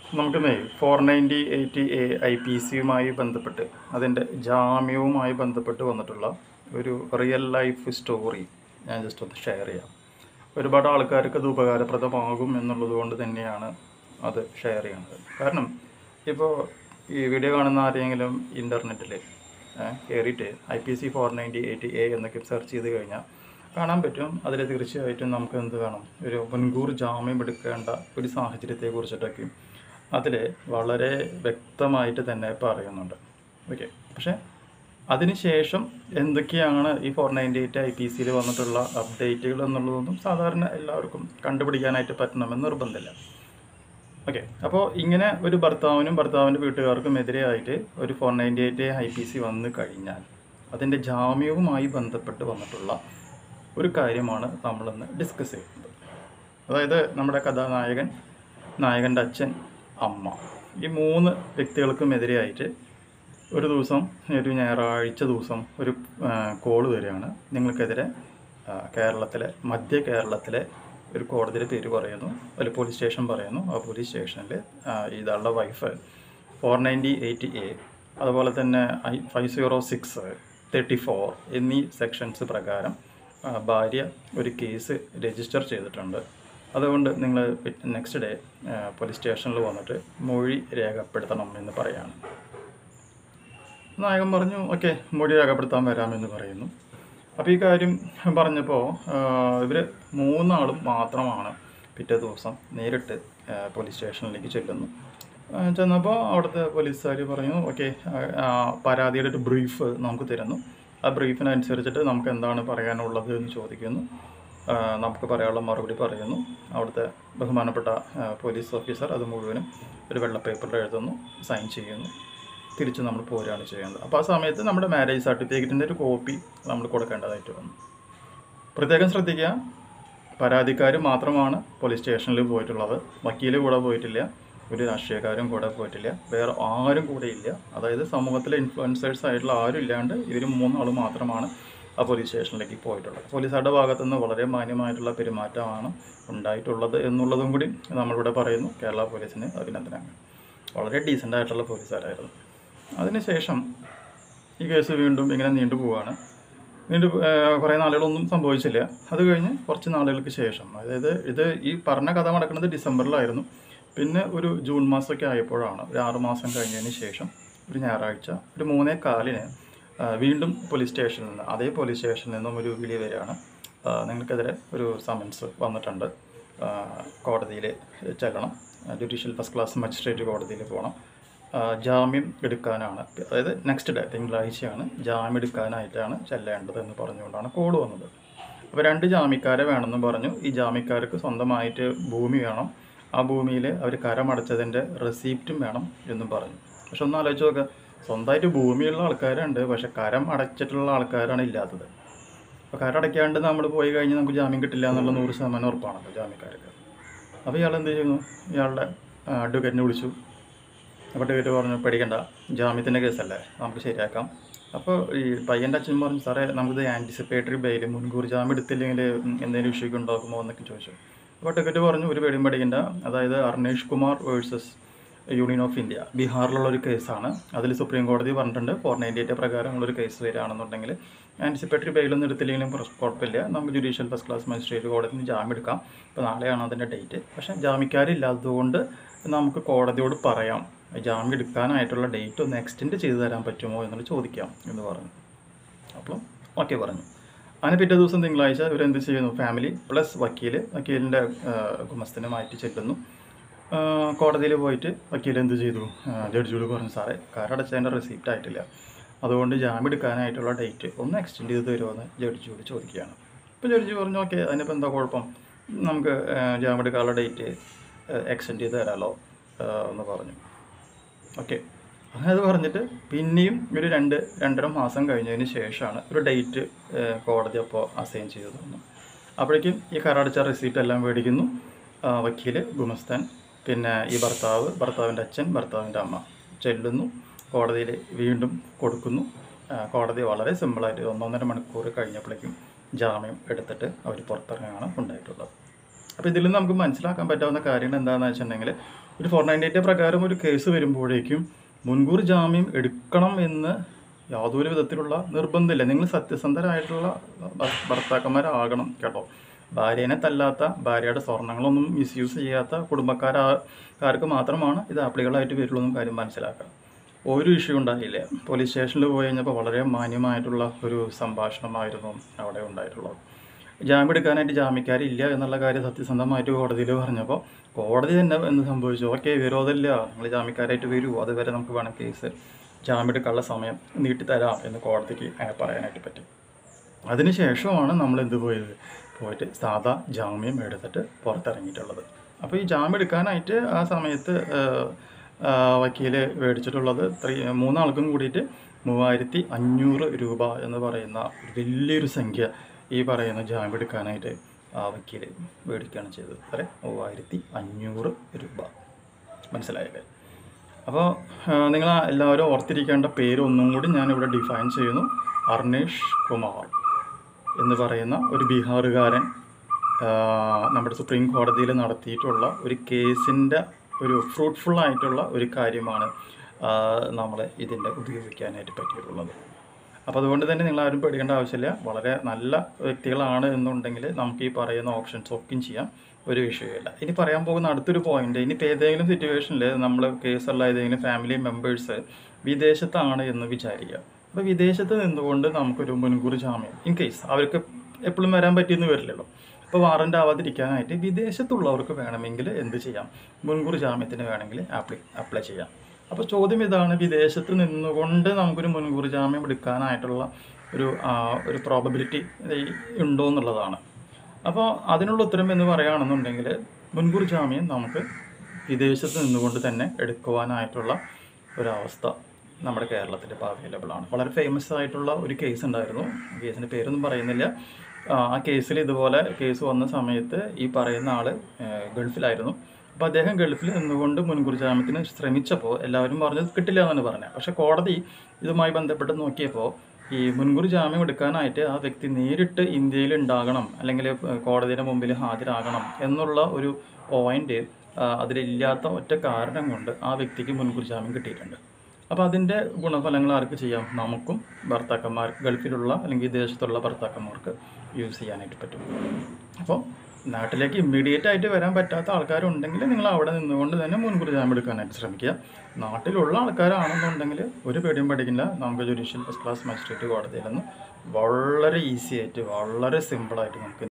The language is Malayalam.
നമുക്കിന്നേ four ninety eighty A I P സിയുമായി ബന്ധപ്പെട്ട് അതിൻ്റെ ജാമ്യവുമായി ബന്ധപ്പെട്ട് വന്നിട്ടുള്ള ഒരു റിയൽ ലൈഫ് സ്റ്റോറി ഞാൻ ജസ്റ്റ് ഒന്ന് ഷെയർ ചെയ്യാം ഒരുപാട് ആൾക്കാർക്ക് അത് ഉപകാരപ്രദമാകും എന്നുള്ളത് കൊണ്ട് തന്നെയാണ് അത് ഷെയർ ചെയ്യുന്നത് കാരണം ഇപ്പോൾ ഈ വീഡിയോ കാണുന്ന ആരെങ്കിലും ഇൻ്റർനെറ്റിൽ കയറിയിട്ട് I P C four ninety eighty A എന്നൊക്കെ സെർച്ച് ചെയ്ത് കഴിഞ്ഞാൽ കാണാൻ പറ്റും അതിൽ തീർച്ചയായിട്ടും നമുക്ക് എന്ത് വേണം ഒരു മുൻകൂർ ജാമ്യം എടുക്കേണ്ട ഒരു സാഹചര്യത്തെ കുറിച്ചിട്ടൊക്കെ അതിൽ വളരെ വ്യക്തമായിട്ട് തന്നെ പറയുന്നുണ്ട് ഓക്കെ പക്ഷേ അതിനുശേഷം എന്തൊക്കെയാണ് ഈ four ninety eight I P സിയിൽ വന്നിട്ടുള്ള അപ്ഡേറ്റുകൾ എന്നുള്ളതൊന്നും സാധാരണ എല്ലാവർക്കും കണ്ടുപിടിക്കാനായിട്ട് പറ്റണമെന്ന് നിർബന്ധമില്ല ഓക്കെ അപ്പോൾ ഇങ്ങനെ ഒരു ഭർത്താവിനും ഭർത്താവിൻ്റെ വീട്ടുകാർക്കും എതിരെയായിട്ട് ഒരു four ninety eight I P C വന്നു കഴിഞ്ഞാൽ അതിൻ്റെ ജാമ്യവുമായി ബന്ധപ്പെട്ട് വന്നിട്ടുള്ള ഒരു കാര്യമാണ് നമ്മളിന്ന് ഡിസ്കസ് ചെയ്യുന്നത് അതായത് നമ്മുടെ കഥാനായകൻ നായകൻ്റെ അച്ഛൻ അമ്മ ഈ മൂന്ന് വ്യക്തികൾക്കും എതിരെയായിട്ട് ഒരു ദിവസം ഒരു ഞായറാഴ്ച ദിവസം ഒരു കോള് വരികയാണ് നിങ്ങൾക്കെതിരെ ആ, കേരളത്തിലെ മധ്യ കേരളത്തിലെ ഒരു കോടതിയുടെ പേര് പറയുന്നു ഒരു പോലീസ് സ്റ്റേഷൻ പറയുന്നു ആ പോലീസ് സ്റ്റേഷനിൽ ഇതാളുടെ wife four ninety eight A അതുപോലെ തന്നെ I five zero six thirty four എന്നീ സെക്ഷൻസ് പ്രകാരം ആ, ഭാര്യ ഒരു കേസ് രജിസ്റ്റർ ചെയ്തിട്ടുണ്ട് അതുകൊണ്ട് നിങ്ങൾ നെക്സ്റ്റ് ഡേ പോലീസ് സ്റ്റേഷനിൽ വന്നിട്ട് മൊഴി രേഖപ്പെടുത്തണം എന്ന് പറയാണ് നായകൻ പറഞ്ഞു ഓക്കെ മൊഴി രേഖപ്പെടുത്താൻ വരാമെന്ന് പറയുന്നു അപ്പോൾ ഈ കാര്യം പറഞ്ഞപ്പോൾ ഇവർ മൂന്നാളും മാത്രമാണ് പിറ്റേ ദിവസം നേരിട്ട് ആ, പോലീസ് സ്റ്റേഷനിലേക്ക് ചെല്ലുന്നു ആ, ചെന്നപ്പോൾ അവിടുത്തെ പോലീസുകാർ പറഞ്ഞു ഓക്കെ പരാതിയുടെ ഒരു ബ്രീഫ് നമുക്ക് തരുന്നു ആ ബ്രീഫിനനുസരിച്ചിട്ട് നമുക്ക് എന്താണ് പറയാനുള്ളത് എന്ന് ചോദിക്കുന്നു ആ, നമുക്ക് പറയാനുള്ള മറുപടി പറയുന്നു അവിടുത്തെ ബഹുമാനപ്പെട്ട ആ, പോലീസ് ഓഫീസർ അത് മുഴുവനും ഒരു വെള്ള പേപ്പറിൽ എഴുതുന്നു സൈൻ ചെയ്യുന്നു തിരിച്ച് നമ്മൾ പോരുകയാണ് ചെയ്യുന്നത് അപ്പോൾ ആ സമയത്ത് നമ്മുടെ മാരേജ് സർട്ടിഫിക്കറ്റിൻ്റെ ഒരു കോപ്പി നമ്മൾ കൊടുക്കേണ്ടതായിട്ട് വന്നു പ്രത്യേകം ശ്രദ്ധിക്കുക പരാതിക്കാർ മാത്രമാണ് പോലീസ് സ്റ്റേഷനിൽ പോയിട്ടുള്ളത് വക്കീൽ കൂടെ പോയിട്ടില്ല ഒരു രാഷ്ട്രീയക്കാരും കൂടെ പോയിട്ടില്ല വേറെ ആരും കൂടെ ഇല്ല അതായത് സമൂഹത്തിലെ ഇൻഫ്ലുവൻസേഴ്സ് ആയിട്ടുള്ള ആരും ഇല്ലാണ്ട് ഇവർ മൂന്നാൾ മാത്രമാണ് ആ പോലീസ് സ്റ്റേഷനിലേക്ക് പോയിട്ടുള്ളത് പോലീസുകാരുടെ ഭാഗത്തു നിന്ന് വളരെ മാന്യമായിട്ടുള്ള പെരുമാറ്റമാണ് ഉണ്ടായിട്ടുള്ളത് എന്നുള്ളതും കൂടി നമ്മളിവിടെ പറയുന്നു കേരള പോലീസിന് അഭിനന്ദനങ്ങൾ വളരെ ഡീസൻ്റ് ആയിട്ടുള്ള പോലീസുകാരായിരുന്നു അതിനുശേഷം ഈ കേസ് വീണ്ടും ഇങ്ങനെ നീണ്ടു പോവുകയാണ് വീണ്ടും കുറേ നാളുകളൊന്നും സംഭവിച്ചില്ല അത് കഴിഞ്ഞ് കുറച്ച് നാളുകൾക്ക് ശേഷം അതായത് ഇത് ഈ പറഞ്ഞ കഥ നടക്കുന്നത് ഡിസംബറിലായിരുന്നു പിന്നെ ഒരു ജൂൺ മാസമൊക്കെ ആയപ്പോഴാണ് ഒരു ആറ് മാസം കഴിഞ്ഞതിന് ശേഷം ഒരു ഞായറാഴ്ച ഒരു മൂന്നേ കാലിന് ആ, വീണ്ടും പോലീസ് സ്റ്റേഷനിൽ നിന്ന് അതേ പോലീസ് സ്റ്റേഷനിൽ നിന്നും ഒരു വിളി വരികയാണ് ആ, നിങ്ങൾക്കെതിരെ ഒരു സമൻസ് വന്നിട്ടുണ്ട് കോടതിയിൽ ചെല്ലണം ജുഡീഷ്യൽ ഫസ്റ്റ് ക്ലാസ് മജിസ്ട്രേറ്റ് കോടതിയിൽ പോകണം ആ, ജാമ്യം എടുക്കാനാണ് അതായത് നെക്സ്റ്റ് ഡേ തിങ്കളാഴ്ചയാണ് ജാമ്യം എടുക്കാനായിട്ടാണ് ചെല്ലേണ്ടത് എന്ന് പറഞ്ഞുകൊണ്ടാണ് കോൾ വന്നത് അപ്പോൾ രണ്ട് ജാമ്യക്കാരെ വേണമെന്ന് പറഞ്ഞു ഈ ജാമ്യക്കാർക്ക് സ്വന്തമായിട്ട് ഭൂമി വേണം ആ ഭൂമിയിൽ അവർ കരമടച്ചതിൻ്റെ റെസീപ്റ്റും വേണം എന്നും പറഞ്ഞു പക്ഷെ ഒന്ന് ആലോചിച്ച് നോക്കുക സ്വന്തമായിട്ട് ഭൂമിയുള്ള ആൾക്കാരുണ്ട് പക്ഷെ കരം അടച്ചിട്ടുള്ള ആൾക്കാരാണ് ഇല്ലാത്തത് അപ്പോൾ കരടയ്ക്കാണ്ട് നമ്മൾ പോയി കഴിഞ്ഞ് നമുക്ക് ജാമ്യം കിട്ടില്ല എന്നുള്ള നൂറ് ശതമാനം ഉറപ്പാണല്ലോ ജാമ്യക്കാർക്ക് അപ്പോൾ ഇയാൾ എന്ത് ചെയ്യുന്നു ഇയാളുടെ അഡ്വക്കേറ്റിനെ വിളിച്ചു അപ്പോൾ ടിക്കറ്റ് പറഞ്ഞു പേടിക്കണ്ട ജാമ്യത്തിൻ്റെ കേസല്ലേ നമുക്ക് ശരിയാക്കാം അപ്പോൾ ഈ പയ്യൻ്റെ അച്ഛൻ പറഞ്ഞു സാറേ നമുക്കിത് ആൻറ്റിസിപ്പേറ്ററി ബെയിൽ മുൻകൂർ ജാമ്യം എടുത്തില്ലെങ്കിൽ എന്തെങ്കിലും ഇഷ്യൂക്ക് ഉണ്ടാക്കുമോ എന്നൊക്കെ ചോദിച്ചു അപ്പോൾ ടിക്കറ്റ് പറഞ്ഞു ഒരു പേടിയും പേടിക്കണ്ട അതായത് Arnesh Kumar versus union of India ബീഹാറിലുള്ള ഒരു കേസാണ് അതിൽ സുപ്രീം കോടതി പറഞ്ഞിട്ടുണ്ട് ഫോർ നയൻറ്റി എയ്റ്റ് പ്രകാരമുള്ളൊരു കേസ് വരികയാണെന്നുണ്ടെങ്കിൽ ആൻറ്റിസിപ്പേറ്ററി ബെയിലൊന്നും എടുത്തില്ലെങ്കിലും പ്രശ്ന- കുഴപ്പമില്ല നമുക്ക് ജുഡീഷ്യൽ ഫസ്റ്റ് ക്ലാസ് മജിസ്ട്രേറ്റ് കോടതിയിൽ നിന്ന് ജാമ്യം എടുക്കാം ഇപ്പോൾ നാളെയാണ് അതിൻ്റെ ഡേറ്റ് പക്ഷേ ജാമ്യക്കാരില്ലാത്തതുകൊണ്ട് നമുക്ക് കോടതിയോട് പറയാം ജാമ്യം എടുക്കാനായിട്ടുള്ള ഡേറ്റ് ഒന്ന് എക്സ്റ്റെൻഡ് ചെയ്തു തരാൻ പറ്റുമോ എന്നുള്ളത് ചോദിക്കാം എന്ന് പറഞ്ഞു അപ്പം ഓക്കെ പറഞ്ഞു അങ്ങനെ പിറ്റേ ദിവസം തിങ്കളാഴ്ച ഇവരെന്ത് ചെയ്യുന്നു ഫാമിലി പ്ലസ് വക്കീൽ വക്കീലിൻ്റെ ഗുമസ്തനെ മാറ്റി ചെല്ലുന്നു കോടതിയിൽ പോയിട്ട് വക്കീൽ എന്ത് ചെയ്തു ആ, ജഡ്ജിയോട് പറഞ്ഞു സാറേ കാരടച്ചതിൻ്റെ റെസിപ്റ്റ് ആയിട്ടില്ല അതുകൊണ്ട് ജാമ്യം എടുക്കാനായിട്ടുള്ള ഡേറ്റ് ഒന്ന് എക്സ്റ്റെൻഡ് ചെയ്ത് തരുമോ എന്ന് ജഡ്ജിയോട് ചോദിക്കുകയാണ് അപ്പോൾ ജഡ്ജി പറഞ്ഞു ഓക്കെ അതിനിപ്പോൾ എന്താ കുഴപ്പം നമുക്ക് ആ, ജാമ്യം എടുക്കാനുള്ള ഡേറ്റ് എക്സ്റ്റെൻഡ് ചെയ്ത് തരാമല്ലോ ആ, എന്ന് പറഞ്ഞു ഓക്കെ അങ്ങനെ അത് പറഞ്ഞിട്ട് പിന്നെയും ഒരു രണ്ട് രണ്ടര മാസം കഴിഞ്ഞതിന് ശേഷമാണ് ഒരു ഡേറ്റ് കോടതി അപ്പോൾ അസൈൻ ചെയ്തു തന്നു അപ്പോഴേക്കും ഈ കരടച്ച റെസീപ്റ്റ് എല്ലാം മേടിക്കുന്നു ആ, വക്കീല് ഗുമസ്താൻ പിന്നെ ഈ ഭർത്താവ് ഭർത്താവിൻ്റെ അച്ഛൻ ഭർത്താവിൻ്റെ അമ്മ ചെല്ലുന്നു കോടതിയിൽ വീണ്ടും കൊടുക്കുന്നു ആ, കോടതി വളരെ സിമ്പിളായിട്ട് ഒന്നൊന്നര മണിക്കൂർ കഴിഞ്ഞപ്പോഴേക്കും ജാമ്യം എടുത്തിട്ട് അവർ പുറത്തിറങ്ങുകയാണ് ഉണ്ടായിട്ടുള്ളത് അപ്പോൾ ഇതിൽ നിന്ന് നമുക്ക് മനസ്സിലാക്കാൻ പറ്റാവുന്ന കാര്യങ്ങൾ എന്താണെന്ന് വെച്ചിട്ടുണ്ടെങ്കിൽ ഒരു ഫോർ നയൻറ്റി എയ്റ്റ് പ്രകാരം ഒരു കേസ് വരുമ്പോഴേക്കും മുൻകൂർ ജാമ്യം എടുക്കണം എന്ന് യാതൊരു വിധത്തിലുള്ള നിർബന്ധമില്ല നിങ്ങൾ സത്യസന്ധരായിട്ടുള്ള ഭ- ഭർത്താക്കന്മാരാകണം കേട്ടോ ഭാര്യേനെ തല്ലാത്ത ഭാര്യയുടെ സ്വർണ്ണങ്ങളൊന്നും മിസ്യൂസ് ചെയ്യാത്ത കുടുംബക്കാരാർക്ക് മാത്രമാണ് ഇത് ആപ്ലികളായിട്ട് വരുള്ളൂ എന്നും കാര്യം മനസ്സിലാക്കുക ഒരു ഇഷ്യൂ ഉണ്ടായില്ല പോലീസ് സ്റ്റേഷനിൽ പോയി കഴിഞ്ഞപ്പോൾ വളരെ മാന്യമായിട്ടുള്ള ഒരു സംഭാഷണമായിരുന്നു അവിടെ ഉണ്ടായിട്ടുള്ളത് ജാമ്യം എടുക്കാനായിട്ട് ജാമ്യക്കാരില്ല എന്നുള്ള കാര്യം സത്യസന്ധമായിട്ട് കോടതിയിൽ പറഞ്ഞപ്പോൾ കോടതി തന്നെ എന്ത് സംഭവിച്ചു ഓക്കെ വിരോധമില്ല നിങ്ങൾ ജാമ്യക്കാരായിട്ട് വരൂ അതുവരെ നമുക്ക് വേണം കേസ് ജാമ്യം എടുക്കാനുള്ള സമയം നീട്ടിത്തരാം എന്ന് കോടതിക്ക് അങ്ങനെ പറയാനായിട്ട് പറ്റി അതിനുശേഷമാണ് നമ്മൾ എന്ത് പോയത് പോയിട്ട് സാധാ ജാമ്യം എടുത്തിട്ട് പുറത്തിറങ്ങിയിട്ടുള്ളത് അപ്പോൾ ഈ ജാമ്യം എടുക്കാനായിട്ട് ആ സമയത്ത് വക്കീൽ മേടിച്ചിട്ടുള്ളത് ത്രീ മൂന്നാൾക്കും കൂടിയിട്ട് മൂവായിരത്തി അഞ്ഞൂറ് രൂപ എന്ന് പറയുന്ന ഒരു വലിയൊരു സംഖ്യ ഈ പറയുന്ന ജാമ്യം എടുക്കാനായിട്ട് ആ വക്കീൽ മേടിക്കുകയാണ് ചെയ്തത് അതെ മൂവായിരത്തി അഞ്ഞൂറ് രൂപ മനസ്സിലായില്ലേ അപ്പോൾ നിങ്ങൾ എല്ലാവരും ഓർത്തിരിക്കേണ്ട പേര് ഒന്നും കൂടി ഞാനിവിടെ ഡിഫൈൻ ചെയ്യുന്നു അർണേഷ് കുമാർ എന്ന് പറയുന്ന ഒരു ബീഹാറുകാരൻ ആ, നമ്മുടെ സുപ്രീം കോടതിയിൽ നടത്തിയിട്ടുള്ള ഒരു കേസിൻ്റെ ഒരു ഫ്രൂട്ട്ഫുൾ ആയിട്ടുള്ള ഒരു കാര്യമാണ് നമ്മൾ ഇതിൻ്റെ ഉപയോഗിക്കാനായിട്ട് പറ്റിയിട്ടുള്ളത് അപ്പോൾ അതുകൊണ്ട് തന്നെ നിങ്ങൾ ആരും പേടിക്കേണ്ട ആവശ്യമില്ല വളരെ നല്ല വ്യക്തികളാണ് എന്നുണ്ടെങ്കിൽ നമുക്ക് ഈ പറയുന്ന ഓപ്ഷൻസ് ഒക്കെ ചെയ്യാം ഒരു വിഷയമില്ല ഇനി പറയാൻ പോകുന്ന അടുത്തൊരു പോയിന്റ് ഇനിയിപ്പോൾ ഏതെങ്കിലും സിറ്റുവേഷനിൽ നമ്മൾ കേസുള്ള ഏതെങ്കിലും ഫാമിലി മെമ്പേഴ്സ് വിദേശത്താണ് എന്ന് വിചാരിക്കുക അപ്പോൾ വിദേശത്ത് നിന്നുകൊണ്ട് നമുക്കൊരു മുൻകൂർ ജാമ്യം ഇൻ കേസ് അവർക്ക് എപ്പോഴും വരാൻ പറ്റിയെന്ന് വരില്ലല്ലോ അപ്പോൾ വാറൻ്റ് ആവാതിരിക്കാനായിട്ട് വിദേശത്തുള്ളവർക്ക് വേണമെങ്കിൽ എന്ത് ചെയ്യാം മുൻകൂർ ജാമ്യത്തിന് വേണമെങ്കിൽ ആപ്ലി അപ്ലൈ ചെയ്യാം അപ്പോൾ ചോദ്യം ഇതാണ് വിദേശത്ത് നിന്നുകൊണ്ട് നമുക്കൊരു മുൻകൂർ ജാമ്യം എടുക്കാനായിട്ടുള്ള ഒരു ആ, ഒരു പ്രോബബിലിറ്റി ഉണ്ടോ എന്നുള്ളതാണ് അപ്പോൾ അതിനുള്ള ഉത്തരം എന്ന് പറയുകയാണെന്നുണ്ടെങ്കിൽ മുൻകൂർ ജാമ്യം നമുക്ക് വിദേശത്ത് നിന്നുകൊണ്ട് തന്നെ എടുക്കുവാനായിട്ടുള്ള ഒരവസ്ഥ നമ്മുടെ കേരളത്തിൽ ഇപ്പോൾ അവൈലബിൾ ആണ് വളരെ ഫേമസ് ആയിട്ടുള്ള ഒരു കേസ് ഉണ്ടായിരുന്നു കേസിൻ്റെ പേരൊന്നും പറയുന്നില്ല ആ, ആ കേസിൽ ഇതുപോലെ കേസ് വന്ന സമയത്ത് ഈ പറയുന്ന ആൾ ഗൾഫിലായിരുന്നു അപ്പോൾ അദ്ദേഹം ഗൾഫിൽ നിന്നുകൊണ്ട് മുൻകൂർ ജാമ്യത്തിന് ശ്രമിച്ചപ്പോൾ എല്ലാവരും പറഞ്ഞത് കിട്ടില്ല എന്നാണ് പറഞ്ഞത് പക്ഷേ കോടതി ഇതുമായി ബന്ധപ്പെട്ട് നോക്കിയപ്പോൾ ഈ മുൻകൂർ ജാമ്യം എടുക്കാനായിട്ട് ആ വ്യക്തി നേരിട്ട് ഇന്ത്യയിൽ ഉണ്ടാകണം അല്ലെങ്കിൽ കോടതിയുടെ മുമ്പിൽ ഹാജരാകണം എന്നുള്ള ഒരു പോയിന്റ് അതിലില്ലാത്ത ഒറ്റ കാരണം കൊണ്ട് ആ വ്യക്തിക്ക് മുൻകൂർ ജാമ്യം കിട്ടിയിട്ടുണ്ട് അപ്പോൾ അതിൻ്റെ ഗുണഫലങ്ങൾ ആർക്ക് ചെയ്യാം നമുക്കും ഭർത്താക്കന്മാർ ഗൾഫിലുള്ള അല്ലെങ്കിൽ വിദേശത്തുള്ള ഭർത്താക്കന്മാർക്ക് യൂസ് ചെയ്യാനായിട്ട് പറ്റും അപ്പോൾ നാട്ടിലേക്ക് ഇമ്മീഡിയറ്റ് ആയിട്ട് വരാൻ പറ്റാത്ത ആൾക്കാരുണ്ടെങ്കിൽ നിങ്ങൾ അവിടെ നിന്നുകൊണ്ട് തന്നെ മുൻകൂർ ജാമ്യം എടുക്കാനായിട്ട് ശ്രമിക്കുക നാട്ടിലുള്ള ആൾക്കാരാണെന്നുണ്ടെങ്കിൽ ഒരു പേടിയും പഠിക്കില്ല നമുക്ക് ജുഡീഷ്യൽ ഫസ്റ്റ് ക്ലാസ് മജിസ്ട്രേറ്റ് കോടതിയിൽ നിന്ന് വളരെ ഈസി ആയിട്ട് വളരെ സിമ്പിളായിട്ട് നമുക്ക്